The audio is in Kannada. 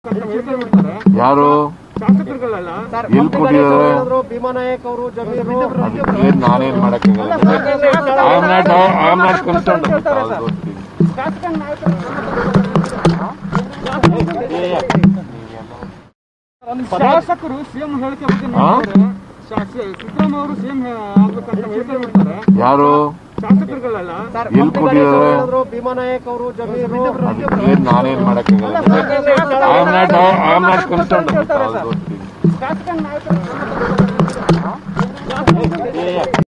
ಯಾರು ಶಾಸಕರುಗಳಲ್ಲ ಎಲ್ಲಿ ಕೊಟ್ಟಿದ್ದಾರೆ ಭೀಮಾನಾಯಕ್ ಅವರು ಜಮೀರು ಏನ್ ನಾನೇನ್ ಮಾಡಕ್ಕಾಗಲ್ಲ I am not I am not concern ಶಾಸಕರು ಸಿಎಂ ಹೇಳಿಕೆ ಬಗ್ಗೆ ಹಾ? ನೋಡ್ತಾರೆ. ಶಾ- ಸಿ- ಸಿದ್ದರಾಮಯ್ಯ ಅವರು ಸಿಎಂ ಆಗ್ಬೇಕಂತ ಹೇಳಿಕೆ ಬಿಡ್ತಾರೆ ಯಾರು ಶಾಸಕರುಗಳಲ್ಲ ಎಲ್ಲಿ ಕೊಟ್ಟಿದ್ದಾರೆ ಭೀಮಾನಾಯಕ್ ಅವರು ಜಮೀರು ಏನ್ ನಾನೇನ್ ಮಾಡಕ್ಕಾಗಲ್ಲ I am not I am not concern ಶಾಸಕ ನಾಯಕರು